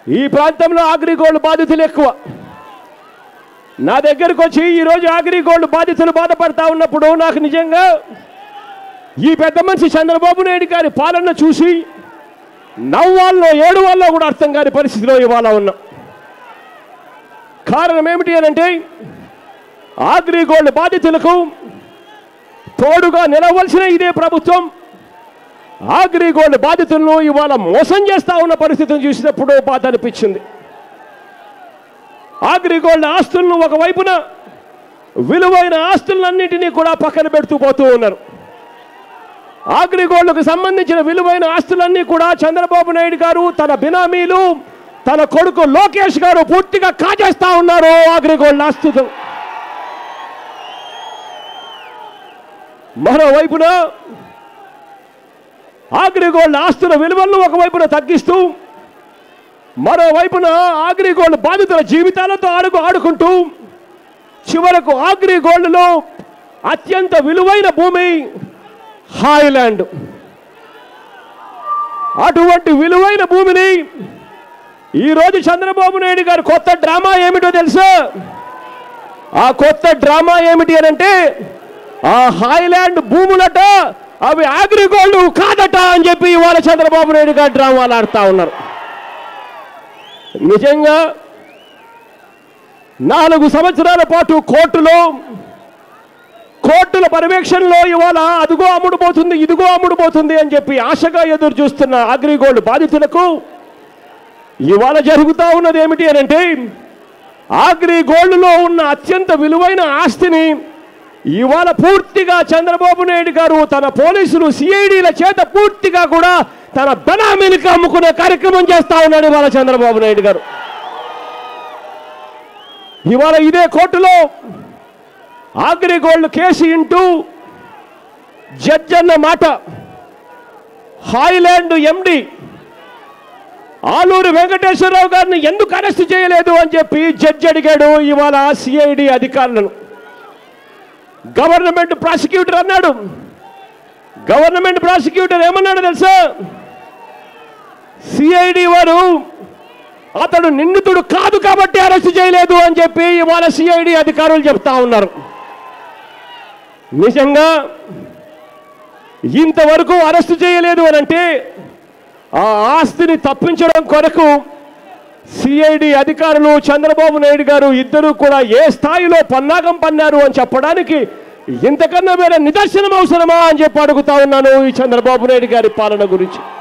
ఈ ప్రాంతంలో అగ్రిగోల్డ్ బాధితులు ఎక్కువ నా దగ్గరకు వచ్చి ఈరోజు అగ్రిగోల్డ్ బాధితులు బాధపడతా ఉన్నప్పుడు నాకు నిజంగా ఈ పెద్ద మనిషి చంద్రబాబు నాయుడు గారి పాలన చూసి నవ్వాల్లో ఏడు వాళ్ళలో కూడా అర్థం కాని పరిస్థితిలో ఇవాళ ఉన్నాం కారణం ఏమిటి అని అంటే అగ్రిగోల్డ్ బాధితులకు తోడుగా నిలవలసిన ఇదే ప్రభుత్వం అగ్రిగోల్డ్ బాధితులను ఇవాళ మోసం చేస్తా ఉన్న పరిస్థితిని చూసినప్పుడు బాధ అనిపించింది అగ్రిగోల్డ్ ఆస్తులను ఒకవైపున విలువైన ఆస్తులన్నింటినీ కూడా పక్కన పెడుతూ పోతూ ఉన్నారు అగ్రిగోల్డ్కు సంబంధించిన విలువైన ఆస్తులన్నీ కూడా చంద్రబాబు నాయుడు గారు తన బినామీలు తన కొడుకు లోకేష్ గారు పూర్తిగా కాజేస్తా ఉన్నారు అగ్రిగోల్డ్ ఆస్తులు మరోవైపున అగ్రిగోల్డ్ ఆస్తుల విలువలను ఒకవైపున తగ్గిస్తూ మరోవైపున అగ్రిగోల్డ్ బాధితుల జీవితాలతో ఆడుకు ఆడుకుంటూ చివరకు అగ్రిగోల్డ్లో అత్యంత విలువైన భూమి హాయిలాండ్ అటువంటి విలువైన భూమిని ఈరోజు చంద్రబాబు నాయుడు గారు కొత్త డ్రామా ఏమిటో తెలుసా ఆ కొత్త డ్రామా ఏమిటి అని అంటే ఆ హాయిలాండ్ భూములట అవి అగ్రిగోల్డ్ కాదట అని చెప్పి ఇవాళ చంద్రబాబు నాయుడు గారు డ్రామాలు ఆడుతా ఉన్నారు నిజంగా నాలుగు సంవత్సరాల పాటు కోర్టులో కోర్టుల పర్యవేక్షణలో ఇవాళ అదిగో అమ్ముడుపోతుంది ఇదిగో అమ్ముడుపోతుంది అని చెప్పి ఆశగా ఎదురు చూస్తున్న అగ్రిగోల్డ్ బాధితులకు ఇవాళ జరుగుతూ ఉన్నది ఏమిటి అని అంటే అగ్రిగోల్డ్లో ఉన్న అత్యంత విలువైన ఆస్తిని ఇవాళ పూర్తిగా చంద్రబాబు నాయుడు గారు తన పోలీసులు సిఐడిల చేత పూర్తిగా కూడా తన బెనామీలకు అమ్ముకునే కార్యక్రమం చేస్తా ఉన్నాడు ఇవాళ చంద్రబాబు నాయుడు గారు ఇవాళ ఇదే కోర్టులో అగ్రిగోల్డ్ కేసు ఇంటూ జడ్జ్ అన్న మాట హాయిలాండ్ ఎండి ఆలూరు వెంకటేశ్వరరావు గారిని ఎందుకు అరెస్ట్ చేయలేదు అని చెప్పి జడ్జి అడిగాడు ఇవాళ సిఐడి అధికారులను గవర్నమెంట్ ప్రాసిక్యూటర్ అన్నాడు గవర్నమెంట్ ప్రాసిక్యూటర్ ఏమన్నాడు తెలుసా సిఐడి వారు అతడు నిందితుడు కాదు కాబట్టి అరెస్ట్ చేయలేదు అని చెప్పి ఇవాళ సిఐడి అధికారులు చెప్తా ఉన్నారు నిజంగా ఇంతవరకు అరెస్ట్ చేయలేదు అని అంటే ఆ ఆస్తిని తప్పించడం కొరకు సిఐడి అధికారులు చంద్రబాబు నాయుడు గారు ఇద్దరు కూడా ఏ స్థాయిలో పన్నాగం పన్నారు అని చెప్పడానికి ఇంతకన్నా వేరే నిదర్శనం అవసరమా అని చెప్పి అడుగుతా ఉన్నాను ఈ చంద్రబాబు నాయుడు గారి పాలన గురించి